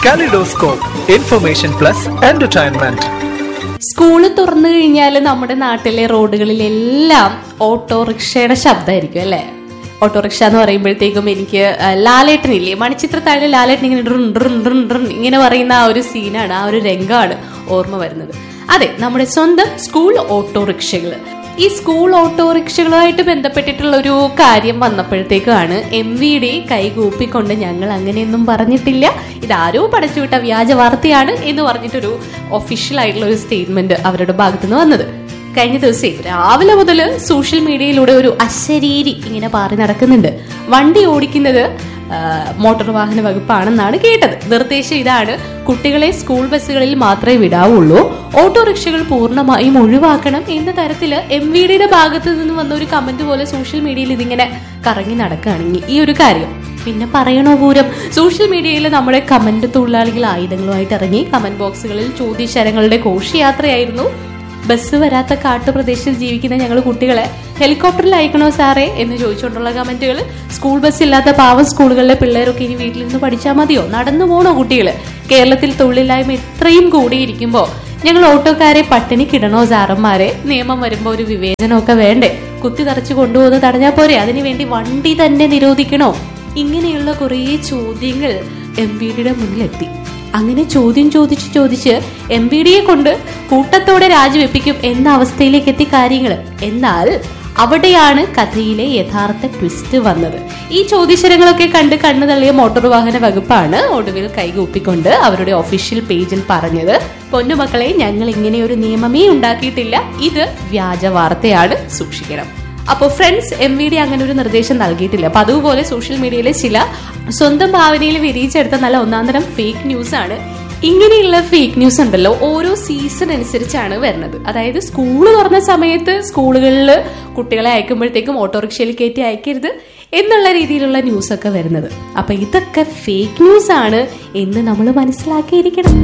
kaleidoscope information plus entertainment school തുറന്നു കഴിഞ്ഞാൽ നമ്മുടെ നാട്ടിലെ റോഡുകളിലെല്ലാം ഓട്ടോറിക്ഷയുടെ ശബ്ദമായിരിക്കും അല്ലേ ഓട്ടോറിക്ഷ എന്ന് പറയുമ്പോഴത്തേക്കും എനിക്ക് ആ, ലാലേട്ടനില്ലേ മണിച്ചിത്രത്താഴിലെ ലാലേട്ടൻ ഇങ്ങനെ ഡ്രുൺ ഡ്രുൺ ഡ്രുൺ ഡ്രുൺ ഇങ്ങനെ പറയുന്ന ആ ഒരു സീനാണ് ആ ഒരു രംഗമാണ് ഓർമ്മ വരുന്നത് അതെ നമ്മുടെ സ്വന്തം സ്കൂൾ ഓട്ടോറിക്ഷകൾ ഈ സ്കൂൾ ഓട്ടോറിക്ഷകളുമായിട്ട് ബന്ധപ്പെട്ടിട്ടുള്ള ഒരു കാര്യം വന്നപ്പോഴത്തേക്കാണ് എം വി ഡി കൈകൂപ്പിക്കൊണ്ട് ഞങ്ങൾ അങ്ങനെയൊന്നും പറഞ്ഞിട്ടില്ല ഇതാരോ പടച്ചുവിട്ട വ്യാജ വാർത്തയാണ് എന്ന് പറഞ്ഞിട്ടൊരു ഒഫീഷ്യൽ ആയിട്ടുള്ള ഒരു സ്റ്റേറ്റ്മെന്റ് അവരുടെ ഭാഗത്തുനിന്ന് വന്നത് കഴിഞ്ഞ ദിവസേ രാവിലെ മുതൽ സോഷ്യൽ മീഡിയയിലൂടെ ഒരു അശരീരി ഇങ്ങനെ പാറി നടക്കുന്നുണ്ട് വണ്ടി ഓടിക്കുന്നത് ആ, മോട്ടോർ വാഹന വകുപ്പാണെന്നാണ് കേട്ടത് നിർദ്ദേശം ഇതാണ് കുട്ടികളെ സ്കൂൾ ബസ്സുകളിൽ മാത്രമേ വിടാവുള്ളൂ ഓട്ടോറിക്ഷകൾ പൂർണ്ണമായും ഒഴിവാക്കണം എന്ന തരത്തില് എം വി ഡിയുടെ ഭാഗത്ത് നിന്ന് വന്ന ഒരു കമന്റ് പോലെ സോഷ്യൽ മീഡിയയിൽ ഇതിങ്ങനെ കറങ്ങി നടക്കുകയാണെങ്കിൽ ഈ ഒരു കാര്യം പിന്നെ പറയണോ പൂരം സോഷ്യൽ മീഡിയയിൽ നമ്മുടെ കമന്റ് തൊഴിലാളികൾ ആയുധങ്ങളുമായിട്ട് ഇറങ്ങി കമന്റ് ബോക്സുകളിൽ ചോദ്യശരങ്ങളുടെ ഘോഷയാത്രയായിരുന്നു ബസ് വരാത്ത കാട്ടുപ്രദേശത്ത് ജീവിക്കുന്ന ഞങ്ങൾ കുട്ടികളെ ഹെലികോപ്റ്ററിൽ അയക്കണോ സാറേ എന്ന് ചോദിച്ചുകൊണ്ടുള്ള കമന്റുകൾ സ്കൂൾ ബസ് ഇല്ലാത്ത പാവം സ്കൂളുകളിലെ പിള്ളേരൊക്കെ ഇനി വീട്ടിലിരുന്ന് പഠിച്ചാൽ മതിയോ നടന്നു പോണോ കുട്ടികൾ കേരളത്തിൽ തൊഴിലില്ലായ്മ ഇത്രയും കൂടിയിരിക്കുമ്പോൾ ഞങ്ങൾ ഓട്ടോക്കാരെ പട്ടിണിക്കിടണോ സാറന്മാരെ നിയമം വരുമ്പോൾ ഒരു വിവേചനമൊക്കെ വേണ്ടേ കുത്തി തറച്ചു കൊണ്ടുപോകുന്നത് തടഞ്ഞാൽ പോരെ അതിനു വേണ്ടി വണ്ടി തന്നെ നിരോധിക്കണോ ഇങ്ങനെയുള്ള കുറേ ചോദ്യങ്ങൾ എം വി ഡിയുടെ മുന്നിലെത്തി അങ്ങനെ ചോദ്യം ചോദിച്ച് ചോദിച്ച് എം വി ഡിയെ കൊണ്ട് കൂട്ടത്തോടെ രാജിവെപ്പിക്കും എന്ന അവസ്ഥയിലേക്ക് എത്തി കാര്യങ്ങൾ എന്നാൽ അവിടെയാണ് കഥയിലെ യഥാർത്ഥ ട്വിസ്റ്റ് വന്നത് ഈ ചോദ്യശരങ്ങളൊക്കെ കണ്ട് കണ്ണു തള്ളിയ മോട്ടോർ വാഹന വകുപ്പാണ് ഒടുവിൽ കൈകൂപ്പിക്കൊണ്ട് അവരുടെ ഒഫീഷ്യൽ പേജിൽ പറഞ്ഞത് പൊന്നുമക്കളെ ഞങ്ങൾ ഇങ്ങനെ ഒരു നിയമമേ ഉണ്ടാക്കിയിട്ടില്ല ഇത് വ്യാജ വാർത്തയാണ് സൂക്ഷിക്കണം അപ്പോൾ ഫ്രണ്ട്സ് എം വി ഡി അങ്ങനെ ഒരു നിർദ്ദേശം നൽകിയിട്ടില്ല അപ്പൊ അതുപോലെ സോഷ്യൽ മീഡിയയിലെ ചില സ്വന്തം ഭാവനയിൽ വിരിയിച്ചെടുത്ത നല്ല ഒന്നാന്തരം ഫേക്ക് ന്യൂസ് ആണ് ഇങ്ങനെയുള്ള ഫേക്ക് ന്യൂസ് ഉണ്ടല്ലോ ഓരോ സീസൺ അനുസരിച്ചാണ് വരുന്നത് അതായത് സ്കൂൾ തുറന്ന സമയത്ത് സ്കൂളുകളിൽ കുട്ടികളെ അയക്കുമ്പോഴത്തേക്കും ഓട്ടോറിക്ഷയിൽ കയറ്റി അയക്കരുത് എന്നുള്ള രീതിയിലുള്ള ന്യൂസ് ഒക്കെ വരുന്നത് അപ്പൊ ഇതൊക്കെ ഫേക്ക് ന്യൂസ് ആണ് എന്ന് നമ്മൾ മനസ്സിലാക്കിയിരിക്കണം